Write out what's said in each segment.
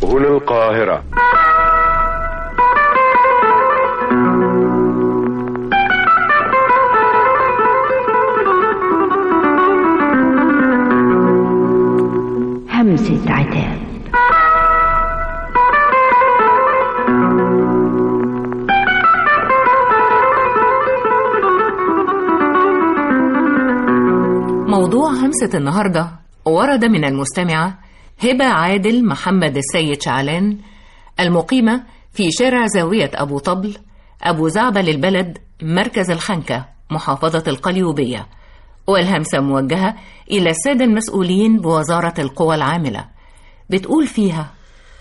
سبل القاهرة همسة عتاب موضوع همسة النهاردة ورد من المستمعة هبة عادل محمد السيد شعلان المقيمة في شارع زاوية أبو طبل أبو زعبل البلد مركز الخنكة محافظة القليوبية والهمسة موجهة إلى السادة المسؤولين بوزارة القوى العاملة بتقول فيها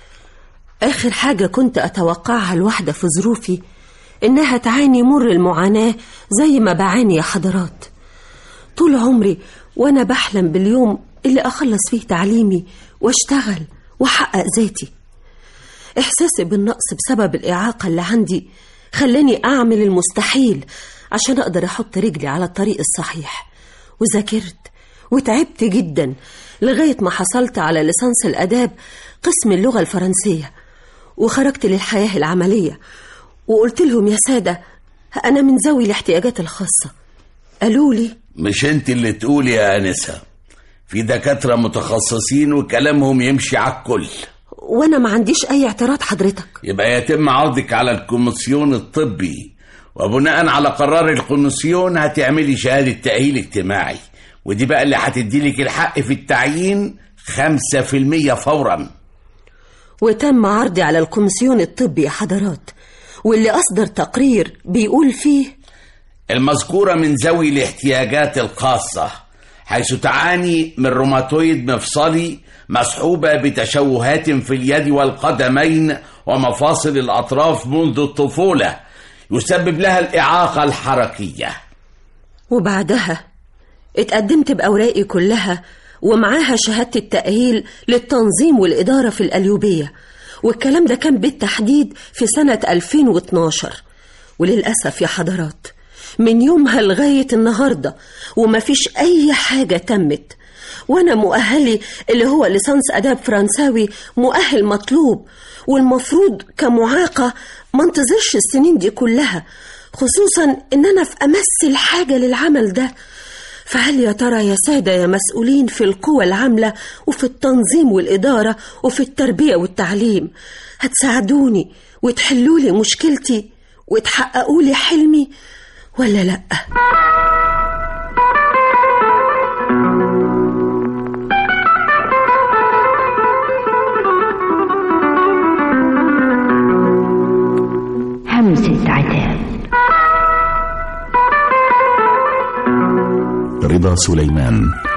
آخر حاجة كنت أتوقعها الواحدة في ظروفي إنها تعاني مر المعاناة زي ما بعاني يا حضرات طول عمري وأنا بحلم باليوم اللي أخلص فيه تعليمي واشتغل وأحقق ذاتي إحساسي بالنقص بسبب الإعاقة اللي عندي خلاني أعمل المستحيل عشان أقدر أحط رجلي على الطريق الصحيح وذاكرت وتعبت جدا لغاية ما حصلت على ليسانس الآداب قسم اللغة الفرنسية وخرجت للحياة العملية وقلت لهم يا سادة أنا من ذوي الاحتياجات الخاصة قالوا لي مش انت اللي تقولي يا انسه في دكاتره متخصصين وكلامهم يمشي على الكل وأنا ما عنديش أي اعتراض حضرتك يبقى يتم عرضك على الكوميسيون الطبي وبناء على قرار الكوميسيون هتعملي شهاده تاهيل اجتماعي ودي بقى اللي هتديلك الحق في التعيين 5% فورا وتم عرضي على الكوميسيون الطبي يا حضرات واللي أصدر تقرير بيقول فيه المذكورة من ذوي الاحتياجات الخاصة حيث تعاني من روماتويد مفصلي مصحوبة بتشوهات في اليد والقدمين ومفاصل الأطراف منذ الطفولة يسبب لها الإعاقة الحركية وبعدها اتقدمت بأوراقي كلها ومعاها شهادة التأهيل للتنظيم والإدارة في القليوبية والكلام ده كان بالتحديد في سنة 2012 وللأسف يا حضرات من يومها لغاية النهاردة ومفيش أي حاجة تمت وأنا مؤهلي اللي هو ليسانس آداب فرنساوي مؤهل مطلوب والمفروض كمعاقة ما انتظرش السنين دي كلها خصوصا إن أنا في أمس الحاجة للعمل ده فهل يا ترى يا سادة يا مسؤولين في القوى العاملة وفي التنظيم والإدارة وفي التربية والتعليم هتساعدوني وتحلوا لي مشكلتي وتحققوا لي حلمي ولا لأ؟ همسة عتاب رضا سليمان